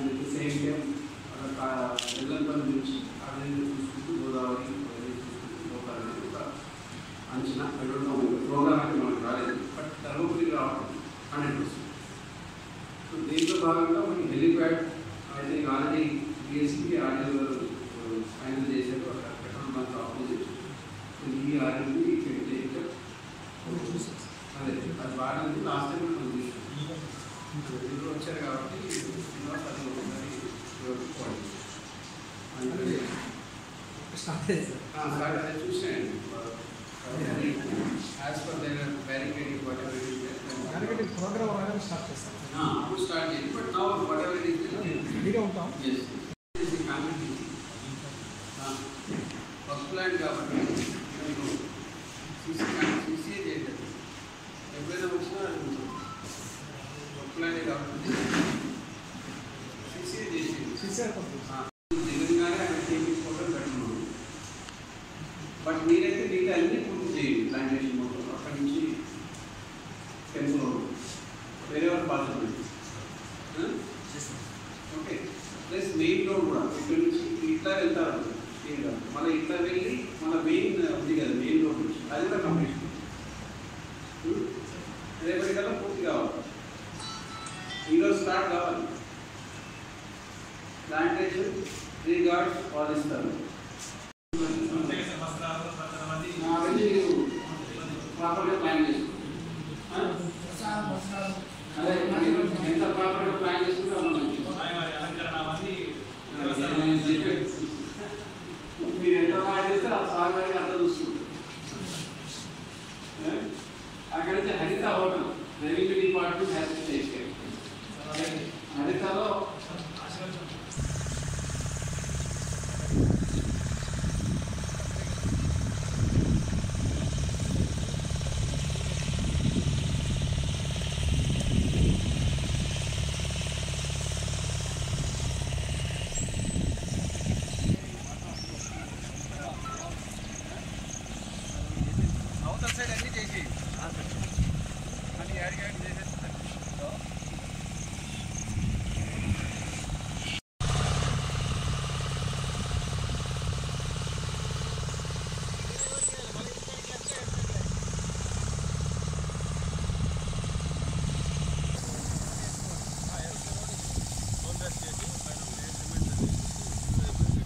And at the same time Yellampalli నుంచి అడవి చూసుకుంటూ గోదావరి అవన్నీ చూసుకుంటూ పోతారనేది ఒక అంచనా ప్రోగ్రామ్ అయితే మనకు రాలేదు బట్ ధర్మపురి రావడం హండ్రెడ్ పర్సెంట్ సో దీంట్లో భాగంగా మనకి హెలిప్యాడ్ అయితే ఆల్రెడీ బిఎస్సికి ఆర్డీ గారు ఫైనల్ చేశారు అక్కడ పెట్రోల్ బంక్ ఆపోజిట్ సో ఈ ఆర్డీని ఇక్కడ చేయటం అదే అది వాడింది లాస్ట్ టైం మనం చూసాం ఇప్పుడు వచ్చారు కాబట్టి శ్రీనివాస్ అది ఒకసారి చూడండి. అంటే స్టార్ట్ చేశారు ఆ, సార్ అది చూసాను యాజ్ పర్ దగ్గర బ్యారికేడింగ్ వాట్ ఎవర్ దానికంటే ప్రోగ్రామ్ రాగానే స్టార్ట్ చేస్తాం అప్పుడు స్టార్ట్ చేయండి but now whatever it రెడీగా ఉంటాం ఇస్ ఫస్ట్ ప్లాన్ కాబట్టి మీకు సీసీ సీసీ చేయలేదు ఎప్పుడైనా వచ్చినా ఫస్ట్ ప్లాన్ కాబట్టి సీసీ చేసి చూసారు కొంచెం దిగంగానే అక్కడ చేయించుకోవడం పెట్టినాడు బట్ మీరైతే మిగతా అన్ని పూర్తి చేయండి ప్లాంటేషన్ మొత్తం అక్కడి నుంచి టెంపుల్ వేరే వాళ్ళు possible okay plus main road కూడా ఇక్కడ నుంచి ఇట్లా వెళ్తారు మెయిన్ రోడ్ మళ్ళీ ఇట్లా వెళ్ళి మన మెయిన్ ఉంది కదా మెయిన్ రోడ్ నుంచి అది కూడా కంప్లీట్ రేపటికల్లా పూర్తి కావాలి ఈరోజు స్టార్ట్ కావాలి ప్లాంటేషన్ త్రీ గార్డ్స్ పాలిస్తారు అవన్నీ మీరు ప్రాపర్గా ప్లాన్ చేసుకోండి అదే మీరు ఎంత ప్రాపర్గా ప్లాన్ చేసుకుంటే అంత మంచిది నేను చెప్పేది. మీరు ఎంత బాగా చేస్తే ఆ సార్ గారికి అంత చూస్తుంది ఏ? అక్కడి నుంచి Haritha hotel revenue department has to take care హరితలో అవతల సైడ్ అన్ని చేసి అన్ని యాడ్ యాడ్ చేసేస్తారు